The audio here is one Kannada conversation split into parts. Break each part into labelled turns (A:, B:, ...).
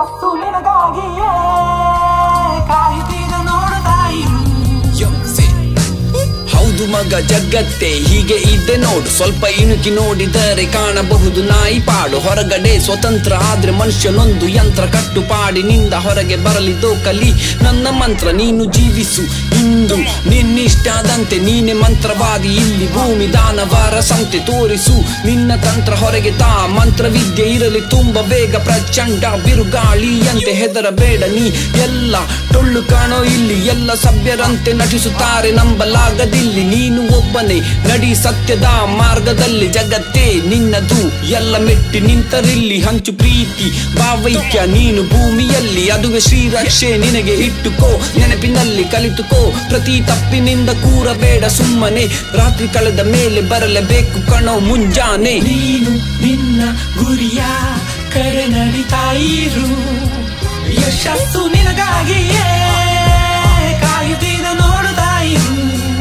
A: ಯಶಸ್ಸು ನಿನಗಾಗಿಯೇ ಕಾಯುತ್ತೀರ ನೋಡುತ್ತಾ ಇರು
B: ಯೊಂಸೆ. ಹೌದು ಮಗ ಜಗತ್ತೆ ಹೀಗೆ ಇದೆ ನೋಡು ಸ್ವಲ್ಪ ಇಣುಕಿ ನೋಡಿದರೆ ಕಾಣಬಹುದು ನಾಯಿ ಪಾಡು ಹೊರಗಡೆ ಸ್ವತಂತ್ರ ಆದ್ರೆ ಮನುಷ್ಯನೊಂದು ಯಂತ್ರ ಕಟ್ಟುಪಾಡಿನಿಂದ ಹೊರಗೆ ಬರಲಿದ್ದು ಕಲಿ ನನ್ನ ಮಂತ್ರ ನೀನು ಜೀವಿಸು ಇಂದು ನಿನ್ನಿಷ್ಟಾದಂತೆ ನೀನೆ ಮಂತ್ರವಾದಿ ಇಲ್ಲಿ ಭೂಮಿ ದಾನವಾರ ಸಂತೆ ತೋರಿಸು ನಿನ್ನ ತಂತ್ರ ಹೊರಗೆ ತಾ ಮಂತ್ರವಿದ್ಯೆ ಇರಲಿ ತುಂಬ ಬೇಗ ಪ್ರಚಂಡ ಬಿರುಗಾಳಿಯಂತೆ ಹೆದರಬೇಡ ನೀ ಎಲ್ಲ ಟೊಳ್ಳು ಕಾಣೋ ಇಲ್ಲಿ ಎಲ್ಲ ಸಭ್ಯರಂತೆ ನಟಿಸುತ್ತಾರೆ ನಂಬಲಾಗದಿಲ್ಲಿ ನೀನು ಒಬ್ಬನೇ ನಡಿ ಸತ್ಯದ ಮಾರ್ಗದಲ್ಲಿ ಜಗತ್ತೇ ನಿನ್ನದು ಎಲ್ಲ ಮೆಟ್ಟಿ ನಿಂತರಿಲ್ಲಿ ಹಂಚು ಪ್ರೀತಿ ಭಾವೈಕ್ಯ ನೀನು ಭೂಮಿಯಲ್ಲಿ ಅದುವೆ ಶ್ರೀರಕ್ಷೆ ನಿನಗೆ ಇಟ್ಟುಕೋ ನೆನಪಿನಲ್ಲಿ ಕಲಿತುಕೋ ಪ್ರತಿ ತಪ್ಪಿನಿಂದ ಕೂರಬೇಡ ಸುಮ್ಮನೆ ರಾತ್ರಿ ಕಳೆದ ಮೇಲೆ ಬರಲೇಬೇಕು ಕಣೋ ಮುಂಜಾನೆ
A: ನೀನು ನಿನ್ನ ಗುರಿಯ ಕರೆ ನಡಿತಾ ಇರು ಯಶಸ್ಸು ನಿನಗಾಗಿಯೇ ಕಾಯುತ್ತೀರ ನೋಡುತ್ತಾ ಇರು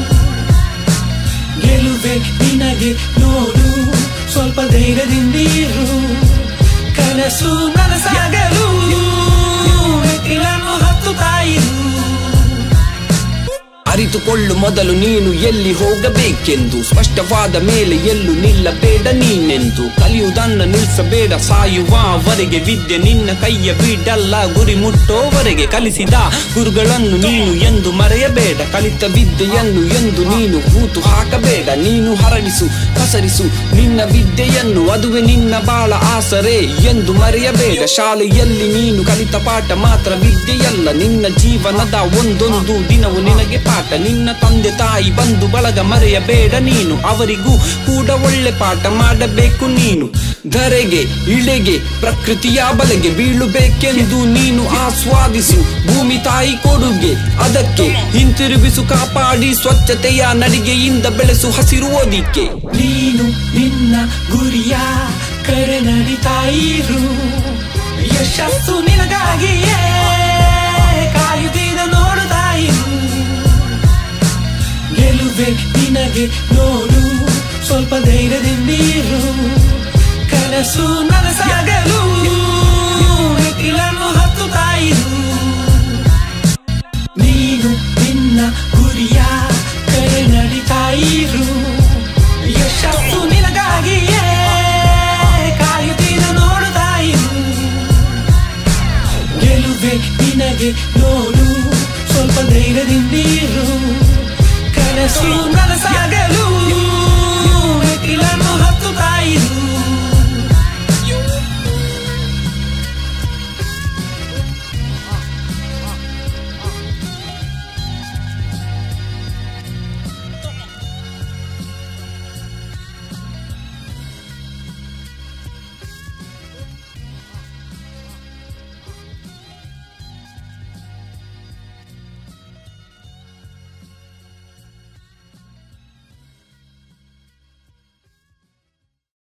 A: ಗೆಲುವೆ ನಿನಗೆ ನೋಡು ಸ್ವಲ್ಪ ಧೈರ್ಯದಿಂದಿರು ಕನಸು ನನಸಾಗಲು ಮೆಟ್ಟಿಲನ್ನು ಹತ್ತುತ್ತಾ ಇರು
B: ಅರಿತುಕೊಳ್ಳು ಮೊದಲು ನೀನು ಎಲ್ಲಿ ಹೋಗಬೇಕೆಂದು ಸ್ಪಷ್ಟವಾದ ಮೇಲೆ ಎಲ್ಲೂ ನಿಲ್ಲಬೇಡ ನೀನೆಂದು ಕಲಿಯುವುದನ್ನ ನಿಲ್ಲಿಸಬೇಡ ಸಾಯುವವರೆಗೆ ವಿದ್ಯೆ ನಿನ್ನ ಕೈಯ ಬಿಡಲ್ಲ ಗುರಿ ಮುಟ್ಟೋವರೆಗೆ ಕಲಿಸಿದ ಗುರುಗಳನ್ನು ನೀನು ಎಂದು ಮರೆಯಬೇಡ ಕಲಿತ ವಿದ್ಯೆಯನ್ನು ಎಂದು ನೀನು ಹೂತು ಹಾಕಬೇಡ ನೀನು ಹರಡಿಸು ಪಸರಿಸು ನಿನ್ನ ವಿದ್ಯೆಯನ್ನು ಅದುವೆ ನಿನ್ನ ಬಾಳ ಆಸರೆ ಎಂದು ಮರೆಯಬೇಡ ಶಾಲೆಯಲ್ಲಿ ನೀನು ಕಲಿತ ಪಾಠ ಮಾತ್ರ ವಿದ್ಯೆಯಲ್ಲ ನಿನ್ನ ಜೀವನದ ಒಂದೊಂದು ದಿನವು ನಿನಗೆ ಪಾಠ ನಿನ್ನ ತಂದೆ ತಾಯಿ ಬಂಧು ಬಳಗ ಮರೆಯಬೇಡ ನೀನು ಅವರಿಗೂ ಕೂಡ ಒಳ್ಳೆ ಪಾಠ ಮಾಡಬೇಕು ನೀನು ಧರೆಗೆ ಇಳೆಗೆ ಪ್ರಕೃತಿಯ ಬಲೆಗೆ ಬೀಳುಬೇಕೆಂದು ನೀನು ಆಸ್ವಾದಿಸು ಭೂಮಿ ತಾಯಿ ಕೊಡುಗೆ ಅದಕ್ಕೆ ಹಿಂತಿರುಗಿಸು ಕಾಪಾಡಿ ಸ್ವಚ್ಛತೆಯ ನಡಿಗೆಯಿಂದ ಬೆಳೆಸು ಹಸಿರು ಓದಿಕೆ
A: ನೀನು ನಿನ್ನ ಗುರಿಯ ಕರೆ ನಡಿತಾ ಇರು ಯಶಸ್ಸು ನಿನಗಾಗಿಯೇ ಕಾಯುತ್ತೀರ ನೋಡುತ್ತಾ ಇರು ಗೆಲುವೆ ನಿನಗೆ ನೋಡು